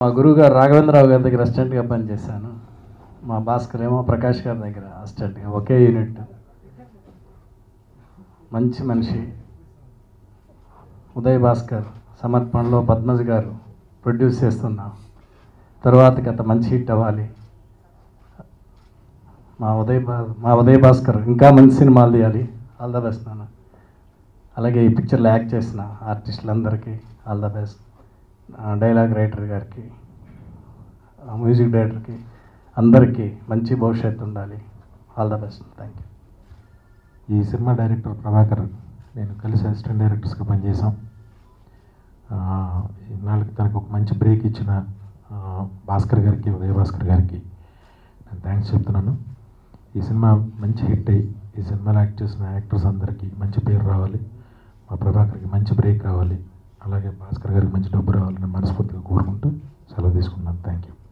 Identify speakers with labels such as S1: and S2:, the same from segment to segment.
S1: మా గురువు గారు రాఘవేంద్రరావు గారి దగ్గర అసిస్టెంట్గా పనిచేశాను మా భాస్కర్ ఏమో ప్రకాష్ గారి దగ్గర అసిస్టెంట్గా ఒకే యూనిట్ మంచి మనిషి ఉదయ్ భాస్కర్ సమర్పణలో పద్మజ్ గారు ప్రొడ్యూస్ చేస్తున్నాం తర్వాత గత మంచి హిట్ అవ్వాలి మా ఉదయ్ భా మా ఉదయ్ భాస్కర్ ఇంకా మంచి సినిమాలు తీయాలి ఆల్ ద బెస్ట్ నాన్న అలాగే ఈ పిక్చర్లో యాక్ట్ చేసిన ఆర్టిస్టులందరికీ all the best dialogue writer గారికి ఆ మ్యూజిక్ డైరెక్టర్కి అందరికీ మంచి భవిష్యత్తు ఉండాలి all the best thank you
S2: ఈ సినిమా డైరెక్టర్ ప్రభాకర్ నేను కలిసి అసిస్టెంట్ డైరెక్టర్స్గా పనిచేసాం ఆ, ఇన్నాళ్ళకి తనకు ఒక మంచి బ్రేక్ ఇచ్చిన ఆ, భాస్కర్ గారికి ఉదయ భాస్కర్ గారికి నేను థ్యాంక్స్ చెప్తున్నాను ఈ సినిమా మంచి హిట్ అయ్యి ఈ సినిమాలో యాక్ట్ చేసిన యాక్టర్స్ అందరికీ మంచి పేరు రావాలి మా ప్రభాకర్కి మంచి బ్రేక్ రావాలి అలాగే భాస్కర్ గారికి మంచి డబ్బు రావాలని మనస్ఫూర్తిగా కోరుకుంటూ సెలవు తీసుకున్నాను థ్యాంక్ యూ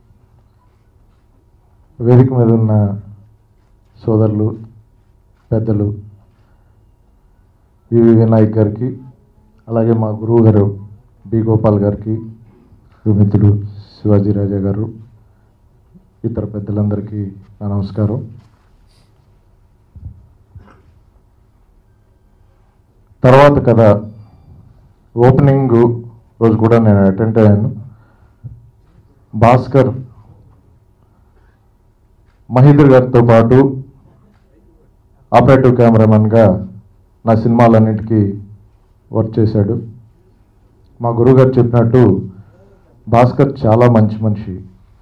S3: వేదిక మీద ఉన్న సోదరులు పెద్దలు వివి వినాయక్ గారికి అలాగే మా గురువు గారు బి గోపాల్ గారికి మిత్రుడు శివాజీ రాజా గారు ఇతర పెద్దలందరికీ నా నమస్కారం తర్వాత కథ ఓపెనింగ్ రోజు కూడా నేను అటెండ్ అయ్యాను భాస్కర్ మహేందర్ గారితో పాటు ఆపరేటివ్ కెమెరామెన్గా నా సినిమాలన్నింటికీ వర్క్ చేశాడు మా గురువుగారు చెప్పినట్టు భాస్కర్ చాలా మంచి మనిషి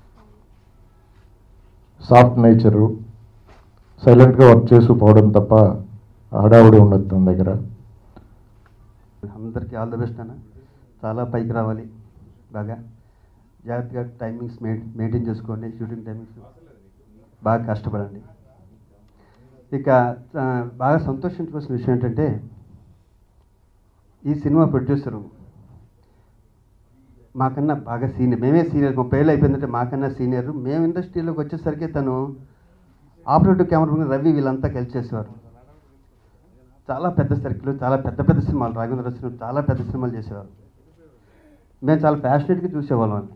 S3: సాఫ్ట్ నేచరు సైలెంట్గా వర్క్ చేసి పోవడం తప్ప హడావుడి ఉండదు తన దగ్గర
S4: అందరికీ ఆల్ ద బెస్ట్ అన్న చాలా పైకి రావాలి బాగా జాగ్రత్తగా టైమింగ్స్ మెయింటైన్ చేసుకోండి షూటింగ్ టైమింగ్స్ బాగా కష్టపడండి ఇక ఆ, బాగా సంతోషించవలసిన విషయం ఏంటంటే ఈ సినిమా ప్రొడ్యూసరు మాకన్నా బాగా సీనియర్ మేమే సీనియర్ ముప్పై ఏళ్ళు అయిపోయిందంటే మాకన్నా సీనియర్ మేము ఇండస్ట్రీలోకి వచ్చేసరికి తను ఆపరేటివ్ కెమెరా రవి వీళ్ళంతా కలిసి చేసేవారు చాలా పెద్ద సర్కిల్ చాలా పెద్ద పెద్ద సినిమాలు రాఘవేంద్ర సినిమా చాలా పెద్ద సినిమాలు చేసేవారు మేము చాలా ప్యాషనెట్గా చూసేవాళ్ళం అండి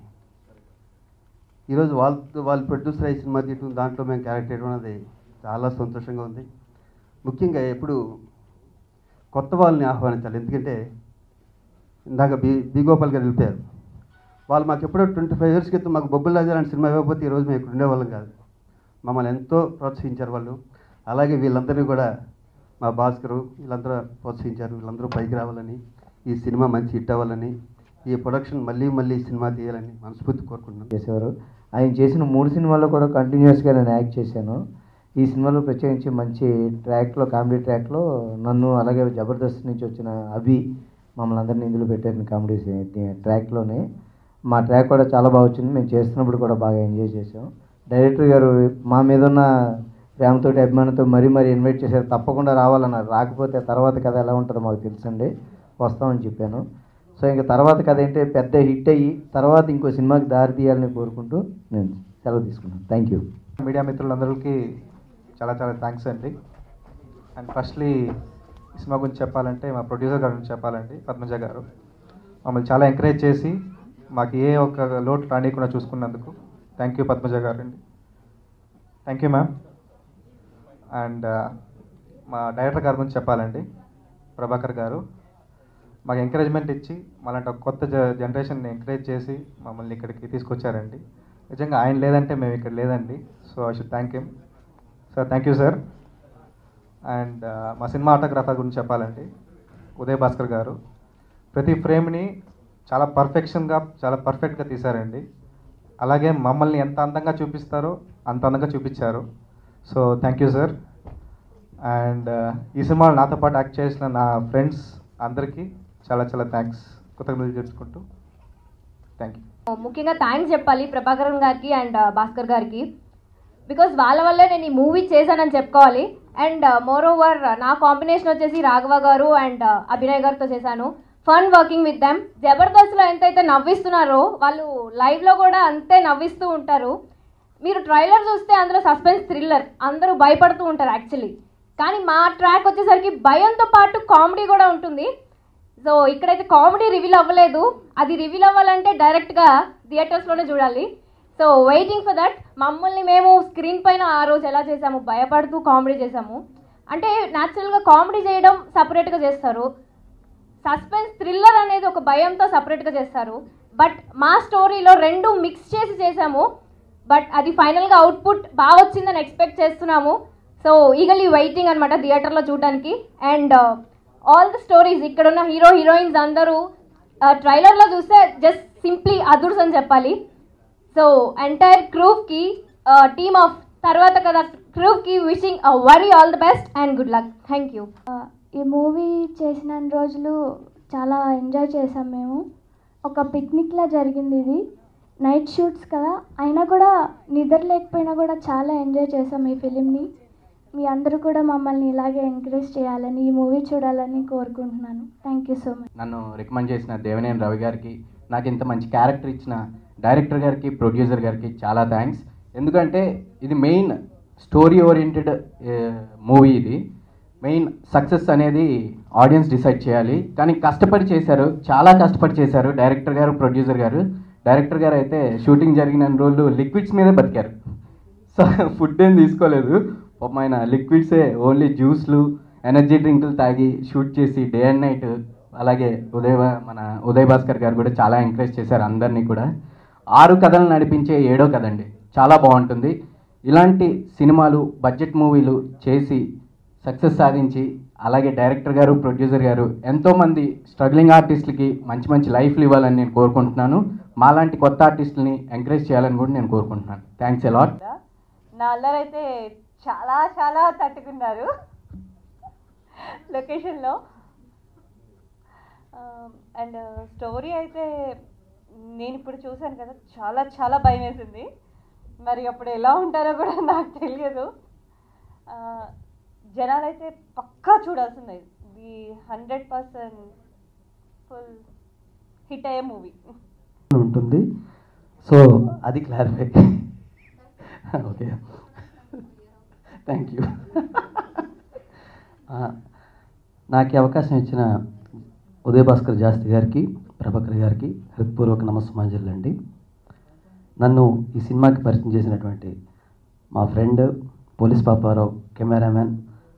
S4: ఈరోజు వాళ్ళ వాళ్ళు ప్రొడ్యూసర్ అయ్యి సినిమా తీయటం దాంట్లో మేము క్యారెక్టర్ వేయడం అనేది చాలా సంతోషంగా ఉంది ముఖ్యంగా ఎప్పుడు కొత్త వాళ్ళని ఆహ్వానించాలి ఎందుకంటే ఇందాక బి బి గోపాల్ గారు వెళ్ళిపోయారు వాళ్ళు మాకు ఎప్పుడో ట్వంటీ ఫైవ్ ఇయర్స్ క్రితం మాకు బొబ్బుల రాజా లాంటి సినిమా ఇవ్వకపోతే ఈరోజు మేము ఇక్కడ ఉండేవాళ్ళం కాదు మమ్మల్ని ఎంతో ప్రోత్సహించారు వాళ్ళు అలాగే వీళ్ళందరినీ కూడా మా భాస్కరు వీళ్ళందరూ ప్రోత్సహించారు వీళ్ళందరూ పైకి రావాలని ఈ సినిమా మంచి హిట్ అవ్వాలని ఈ ప్రొడక్షన్ మళ్ళీ మళ్ళీ ఈ సినిమా తీయాలని మనస్ఫూర్తి కోరుకుంటున్నాను
S5: చేసేవారు ఆయన చేసిన మూడు సినిమాల్లో కూడా కంటిన్యూస్గా నేను యాక్ట్ చేశాను ఈ సినిమాలో ప్రత్యేకించి మంచి ట్రాక్లో కామెడీ ట్రాక్లో నన్ను అలాగే జబర్దస్త్ నుంచి వచ్చిన అభి మమ్మల్ని అందరినీ ఇందులో పెట్టారు కామెడీ ట్రాక్లోనే మా ట్రాక్ కూడా చాలా బాగా వచ్చింది మేము చేస్తున్నప్పుడు కూడా బాగా ఎంజాయ్ చేసాం డైరెక్టర్ గారు మా మీద ఉన్న ప్రేమతోటి అభిమానంతో మరీ మరీ ఇన్వైట్ చేశారు తప్పకుండా రావాలన్నారు రాకపోతే తర్వాత కథ ఎలా ఉంటుందో మాకు తెలుసండి వస్తామని చెప్పాను సో ఇంకా తర్వాత కథ ఏంటంటే పెద్ద హిట్ అయ్యి తర్వాత ఇంకో సినిమాకి దారి తీయాలని కోరుకుంటూ నేను సెలవు తీసుకున్నాను థ్యాంక్ యూ
S6: మీడియా మిత్రులందరికీ చాలా చాలా థ్యాంక్స్ అండి అండ్ ఫస్ట్లీ ఈ సినిమా గురించి చెప్పాలంటే మా ప్రొడ్యూసర్ గారి గురించి చెప్పాలండి పద్మజ గారు మమ్మల్ని చాలా ఎంకరేజ్ చేసి మాకు ఏ ఒక్క లోటు రానియకుండా చూసుకున్నందుకు థ్యాంక్ యూ పద్మజ గారు అండి థ్యాంక్ యూ మ్యామ్ అండ్ మా డైరెక్టర్ గారి గురించి చెప్పాలండి ప్రభాకర్ గారు మాకు ఎంకరేజ్మెంట్ ఇచ్చి మళ్ళంటే ఒక కొత్త జ- జనరేషన్ని ఎంకరేజ్ చేసి మమ్మల్ని ఇక్కడికి తీసుకొచ్చారండి నిజంగా ఆయన లేదంటే మేము ఇక్కడ లేదండి so I should thank him sir thank you sir and మా సినిమా ఆటోగ్రాఫర్ గురించి చెప్పాలండి ఉదయ్ భాస్కర్ గారు ప్రతి ఫ్రేమ్ని చాలా పర్ఫెక్షన్గా చాలా పర్ఫెక్ట్గా తీశారండి అలాగే మమ్మల్ని ఎంత అందంగా చూపిస్తారో అంత అందంగా చూపించారు so thank you sir and ఈ సినిమాలో నాతో పాటు యాక్ట్ చేసిన నా ఫ్రెండ్స్ అందరికీ చాలా చాలా థ్యాంక్స్ కృతజ్ఞతలు చేసుకుంటూ థ్యాంక్ యూ
S7: ముఖ్యంగా థ్యాంక్స్ చెప్పాలి ప్రభాకరన్ గారికి అండ్ భాస్కర్ గారికి బికాస్ వాళ్ళ వల్లే నేను ఈ మూవీ చేశానని చెప్పుకోవాలి అండ్ మోర్ ఓవర్ నా కాంబినేషన్ వచ్చేసి రాఘవ గారు అండ్ అభినయ్ గారితో చేశాను ఫన్ వర్కింగ్ విత్ దెమ్ జబర్దస్త్లో ఎంతైతే నవ్విస్తున్నారో వాళ్ళు లైవ్లో కూడా అంతే నవ్విస్తూ ఉంటారు మీరు ట్రైలర్ చూస్తే అందులో సస్పెన్స్ థ్రిల్లర్ అందరూ భయపడుతూ ఉంటారు యాక్చువల్లీ కానీ మా ట్రాక్ వచ్చేసరికి భయంతో పాటు కామెడీ కూడా ఉంటుంది సో ఇక్కడైతే కామెడీ రివీల్ అవ్వలేదు అది రివీల్ అవ్వాలంటే డైరెక్ట్గా థియేటర్స్లోనే చూడాలి సో వెయిటింగ్ ఫర్ దట్ మమ్మల్ని మేము స్క్రీన్ పైన ఆ రోజు ఎలా చేసాము భయపడుతూ కామెడీ చేసాము అంటే న్యాచురల్గా కామెడీ చేయడం సపరేట్గా చేస్తారు సస్పెన్స్ థ్రిల్లర్ అనేది ఒక భయంతో సపరేట్గా చేస్తారు బట్ మా స్టోరీలో రెండు మిక్స్ చేసి చేసాము బట్ అది ఫైనల్గా అవుట్పుట్ బాగా వచ్చిందని ఎక్స్పెక్ట్ చేస్తున్నాము సో ఈగలీ వెయిటింగ్ అనమాట థియేటర్లో చూడడానికి అండ్ ఆల్ ద స్టోరీస్ ఇక్కడ ఉన్న హీరో హీరోయిన్స్ అందరూ ట్రైలర్లో చూస్తే జస్ట్ సింప్లీ అదుర్స్ అని చెప్పాలి సో ఎంటైర్ క్రూవ్కి టీమ్ ఆఫ్ తర్వాత కదా క్రూవ్కి wishing very all the best and good luck thank you
S8: ఈ మూవీ చేసిన రోజులు చాలా ఎంజాయ్ చేసాం మేము ఒక పిక్నిక్లా జరిగింది ఇది నైట్ షూట్స్ కదా అయినా కూడా నిద్ర లేకపోయినా కూడా చాలా ఎంజాయ్ చేసాం ఈ ఫిలింని మీ అందరూ కూడా మమ్మల్ని ఇలాగే ఎంకరేజ్ చేయాలని ఈ మూవీ చూడాలని కోరుకుంటున్నాను థ్యాంక్ యూ సో మచ్
S9: నన్ను రికమెండ్ చేసిన దేవనేని రవి గారికి నాకు ఇంత మంచి క్యారెక్టర్ ఇచ్చిన డైరెక్టర్ గారికి ప్రొడ్యూసర్ గారికి చాలా థ్యాంక్స్ ఎందుకంటే ఇది మెయిన్ స్టోరీ ఓరియంటెడ్ మూవీ ఇది మెయిన్ సక్సెస్ అనేది ఆడియన్స్ డిసైడ్ చేయాలి కానీ కష్టపడి చేశారు చాలా కష్టపడి చేశారు డైరెక్టర్ గారు ప్రొడ్యూసర్ గారు డైరెక్టర్ గారు అయితే షూటింగ్ జరిగిన రోజులు లిక్విడ్స్ మీదే బతికారు సో ఫుడ్ ఏం తీసుకోలేదు పాపం ఆయన లిక్విడ్సే ఓన్లీ జ్యూస్లు ఎనర్జీ డ్రింకులు తాగి షూట్ చేసి డే అండ్ నైట్ అలాగే ఉదయ్ భా- మన ఉదయ్ భాస్కర్ గారు కూడా చాలా ఎంకరేజ్ చేశారు అందరినీ కూడా ఆరు కథలు నడిపించే ఏడో కదండి చాలా బాగుంటుంది ఇలాంటి సినిమాలు బడ్జెట్ మూవీలు చేసి సక్సెస్ సాధించి అలాగే డైరెక్టర్ గారు ప్రొడ్యూసర్ గారు ఎంతోమంది స్ట్రగ్లింగ్ ఆర్టిస్టులకి మంచి మంచి లైఫ్లు ఇవ్వాలని నేను కోరుకుంటున్నాను మాలాంటి కొత్త ఆర్టిస్టులని ఎంకరేజ్ చేయాలని కూడా నేను కోరుకుంటున్నాను థ్యాంక్స్ ఎలాట్
S10: నా అల్లరైతే చాలా చాలా తట్టుకున్నారు లొకేషన్లో అండ్ స్టోరీ అయితే నేను ఇప్పుడు చూశాను కదా చాలా చాలా భయం వేసింది మరి అప్పుడు ఎలా ఉంటారో కూడా నాకు తెలియదు ఆ, జనాలైతే పక్కా చూడాల్సిందే ఇది హండ్రెడ్ పర్సెంట్ ఫుల్ హిట్ అయ్యే మూవీ
S1: ఉంటుంది సో అది క్లారిఫై ఓకే థ్యాంక్ యూ నాకు ఈ అవకాశం ఇచ్చిన ఉదయ్ భాస్కర్ జాస్తి గారికి ప్రభాకర్ గారికి హృత్పూర్వక నమస్సమాంజలు అండి నన్ను ఈ సినిమాకి పరిచయం చేసినటువంటి మా ఫ్రెండ్ పోలీస్ పాపారావు కెమెరామెన్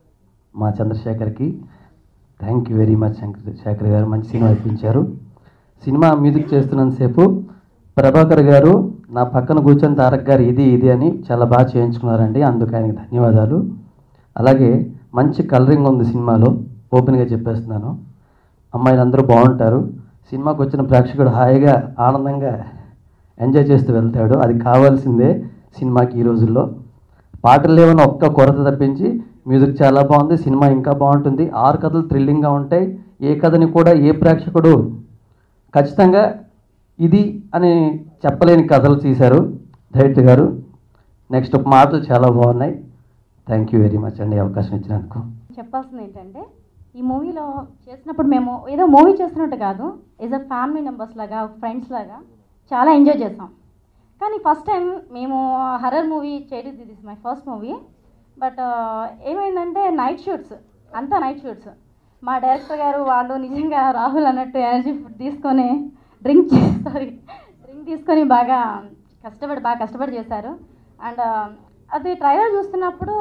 S1: మా చంద్రశేఖర్కి thank you very much Shankar Shekhar గారు మంచి సినిమా ఇప్పించారు సినిమా మ్యూజిక్ చేస్తున్నంతసేపు ప్రభాకర్ గారు నా పక్కన కూర్చొని తారక్ గారు ఇది ఇది అని చాలా బాగా చేయించుకున్నారండి అందుకు ఆయనకి ధన్యవాదాలు అలాగే మంచి కలరింగ్ ఉంది సినిమాలో ఓపెన్గా చెప్పేస్తున్నాను అమ్మాయిలందరూ బాగుంటారు సినిమాకి వచ్చిన ప్రేక్షకుడు హాయిగా ఆనందంగా ఎంజాయ్ చేస్తూ వెళ్తాడు అది కావాల్సిందే సినిమాకి ఈ రోజుల్లో పాటలు లేవని ఒక్క కొరత తప్పించి మ్యూజిక్ చాలా బాగుంది సినిమా ఇంకా బాగుంటుంది ఆరు కథలు థ్రిల్లింగ్గా ఉంటాయి ఏ కథని కూడా ఏ ప్రేక్షకుడు ఖచ్చితంగా ఇది అని చెప్పలేని కథలు తీశారు డైరెక్టర్ గారు నెక్స్ట్ మాటలు చాలా బాగున్నాయి థ్యాంక్ యూ వెరీ మచ్ అండి ఈ అవకాశం ఇచ్చినందుకు
S11: చెప్పాల్సింది ఏంటంటే ఈ మూవీలో చేసినప్పుడు మేము ఏదో మూవీ చేస్తున్నట్టు కాదు యాజ్ అ ఫ్యామిలీ మెంబర్స్ లాగా ఫ్రెండ్స్ లాగా చాలా ఎంజాయ్ చేసాం కానీ ఫస్ట్ టైం మేము హర్రర్ మూవీ చేయలేదు this my first movie but ఏమైందంటే నైట్ షూట్స్ అంతా నైట్ షూట్స్ మా డైరెక్టర్ గారు వాళ్ళు నిజంగా రాహుల్ అన్నట్టు ఎనర్జీ ఫుడ్ తీసుకొని డ్రింక్ సారీ డ్రింక్ తీసుకొని బాగా కష్టపడి బాగా కష్టపడి చేశారు అండ్ అది ట్రైలర్ చూస్తున్నప్పుడు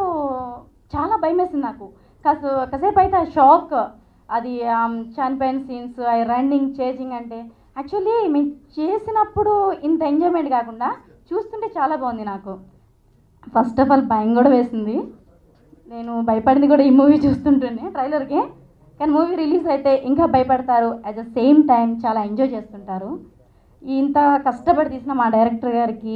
S11: చాలా భయం వేసింది నాకు కాసు కాసేపు అయితే ఆ షాక్ అది ఆమ్, చనిపోయిన సీన్స్ రన్నింగ్ చేజింగ్ అంటే యాక్చువల్లీ మేము చేసినప్పుడు ఇంత ఎంజాయ్మెంట్ కాకుండా చూస్తుంటే చాలా బాగుంది నాకు ఫస్ట్ ఆఫ్ ఆల్ భయం కూడా వేసింది నేను భయపడింది కూడా ఈ మూవీ చూస్తుంటేనే ట్రైలర్కి కానీ మూవీ రిలీజ్ అయితే ఇంకా భయపడతారు అట్ ద సేమ్ టైం చాలా ఎంజాయ్ చేస్తుంటారు ఇంత కష్టపడి తీసిన మా డైరెక్టర్ గారికి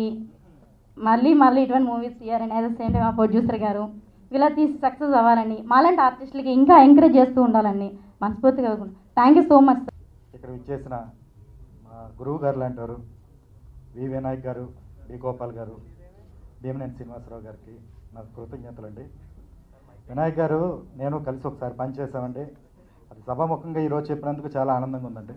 S11: మళ్ళీ మళ్ళీ ఇటువంటి మూవీస్ తీయాలని అట్ ద సేమ్ టైం మా ప్రొడ్యూసర్ గారు ఇలా తీసి సక్సెస్ అవ్వాలని మాలాంటి ఆర్టిస్టులకి ఇంకా ఎంకరేజ్ చేస్తూ ఉండాలని మనస్ఫూర్తిగా థ్యాంక్ యూ సో మచ్
S12: ఇక్కడ విచ్చేసిన మా గురువు గారు లాంటి వారు వి వినాయక్ గారు బి గోపాల్ గారు భీమనేని శ్రీనివాసరావు గారికి నాకు కృతజ్ఞతలండి వినాయక్ గారు నేను కలిసి ఒకసారి పనిచేసామండి అది సభాముఖంగా ఈరోజు చెప్పినందుకు చాలా ఆనందంగా ఉందండి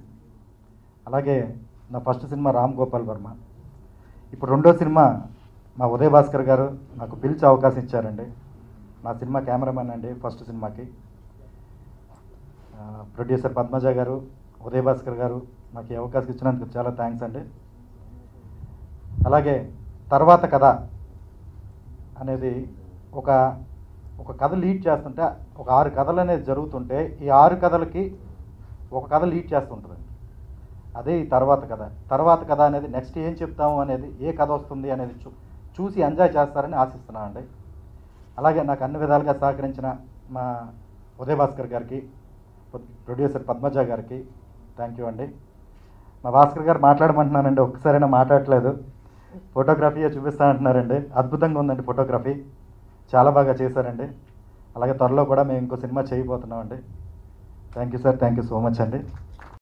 S12: అలాగే నా ఫస్ట్ సినిమా రామ్ గోపాల్ వర్మ ఇప్పుడు రెండో సినిమా మా ఉదయ్ భాస్కర్ గారు నాకు పిలిచే అవకాశం ఇచ్చారండి నా సినిమా కెమెరామెన్ అండి ఫస్ట్ సినిమాకి ఆ, ప్రొడ్యూసర్ పద్మజ గారు ఉదయ్ భాస్కర్ గారు నాకు ఈ అవకాశం ఇచ్చినందుకు చాలా థ్యాంక్స్ అండి అలాగే తర్వాత కథ అనేది ఒక ఒక కథ లీడ్ చేస్తుంటే ఒక ఆరు కథలు అనేది జరుగుతుంటే ఈ ఆరు కథలకి ఒక కథ లీడ్ చేస్తుంటుంది అదే ఈ తర్వాత కథ తర్వాత కథ అనేది నెక్స్ట్ ఏం చెప్తాము అనేది ఏ కథ వస్తుంది అనేది చూ చూసి ఎంజాయ్ చేస్తారని ఆశిస్తున్నాను అండి అలాగే నాకు అన్ని విధాలుగా సహకరించిన మా ఉదయ్ భాస్కర్ గారికి ప్రొడ్యూసర్ పద్మజ గారికి థ్యాంక్ యూ అండి మా భాస్కర్ గారు మాట్లాడమంటున్నానండి ఒక్కసారైనా మాట్లాడలేదు ఫోటోగ్రఫీయే చూపిస్తా అంటున్నారండి అద్భుతంగా ఉందండి ఫోటోగ్రఫీ చాలా బాగా చేశారండి అలాగే త్వరలో కూడా మేము ఇంకో సినిమా చేయబోతున్నామండి thank you sir thank you so much అండి